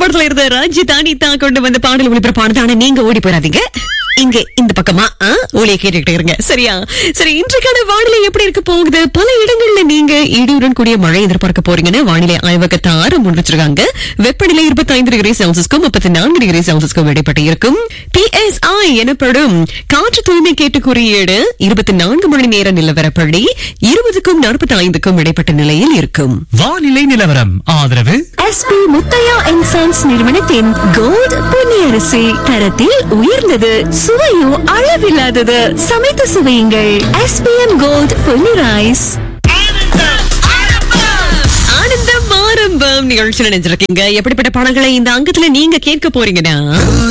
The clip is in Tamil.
படத்துல இருந்த ரஞ்சித் அனிதா கொண்டு வந்த பாடல் ஒளிபரப்பானது ஆனா நீங்க ஓடி போயிடாதீங்க இங்க இந்த பக்கமா ஆ, ஒலியை கேட்டுக்கிட்டு இருங்க சரியா சரி இன்றைக்கான வானிலை எப்படி இருக்க போகுது பல இடங்கள்ல நீங்க இடியுடன் கூடிய மழை எதிர்பார்க்க போறீங்கன்னு வானிலை ஆய்வகத்தார முன் வச்சிருக்காங்க வெப்பநிலை இருபத்தி ஐந்து டிகிரி செல்சியஸ்க்கும் முப்பத்தி நான்கு டிகிரி செல்சியஸ்க்கும் இடைப்பட்டு இருக்கும் பிஎஸ்ஐ எனப்படும் காற்று தூய்மை கேட்டு குறியீடு இருபத்தி நான்கு மணி நேர நிலவரப்படி இருபதுக்கும் நாற்பத்தி ஐந்துக்கும் இடைப்பட்ட நிலையில் இருக்கும் வானிலை நிலவரம் ஆதரவு எஸ்பி முத்தையா அண்ட் சன்ஸ் நிறுவனத்தின் கோல்ட் பொன்னியரிசி தரத்தில் உயர்ந்தது சுவையும் அளவில்லாதது சமைத்து சுவையுங்கள் எஸ்பிஎம் கோல்ட் பொன்னி ரைஸ் ஆனந்தம் ஆரம்பம் நிகழ்ச்சி நினைச்சிருக்கீங்க எப்படிப்பட்ட பாடங்களை இந்த அங்கத்துல நீங்க கேட்க போறீங்கன்னா